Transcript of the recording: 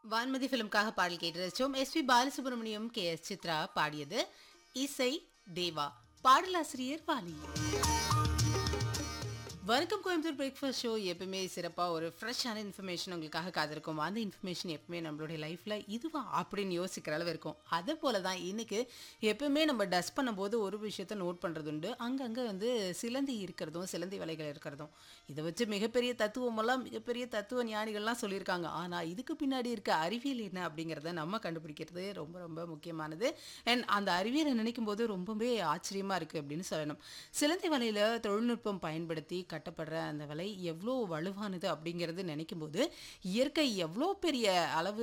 வான்மதி ஃபிலிம்காக பாடல் கேட்டு ரசிச்சோம் S P Balasubrahmanyam K S Chithra பாடியது இசை தேவா பாடலாசிரியர் வாலி வணக்கம் கோயம்புத்தூர் பிரேக்ஃபாஸ்ட் ஷோ எப்பவுமே சிறப்பாக ஒரு ஃப்ரெஷ்ஷான இன்ஃபர்மேஷன் உங்களுக்காக காத்திருக்கும் அந்த இன்ஃபர்மேஷன் எப்பவுமே நம்மளுடைய லைஃப்பில் இதுவா அப்படின்னு யோசிக்கிற அளவு இருக்கும் அதே போல தான் இன்னைக்கு எப்பவுமே நம்ம டஸ்ட் பண்ணும்போது ஒரு விஷயத்த நோட் பண்ணுறது உண்டு அங்கங்கே வந்து சிலந்தி இருக்கிறதும் சிலந்தி வலைகள் இருக்கிறதும் இதை வச்சு மிகப்பெரிய தத்துவமெல்லாம் மிகப்பெரிய தத்துவ ஞானிகள்லாம் சொல்லியிருக்காங்க ஆனால் இதுக்கு பின்னாடி இருக்க அறிவியல் என்ன அப்படிங்கிறத நம்ம கண்டுபிடிக்கிறது ரொம்ப ரொம்ப முக்கியமானது அண்ட் அந்த அறிவியலை நினைக்கும் போது ரொம்பவே ஆச்சரியமாக இருக்குது அப்படின்னு சொல்லணும் சிலந்தி வலையில் தொழில்நுட்பம் பயன்படுத்தி கட்டப்படுற அந்த வலை எவ்வளோ வலுவானது அப்படிங்கிறது நினைக்கும் போது இயற்கை எவ்வளோ பெரிய அளவு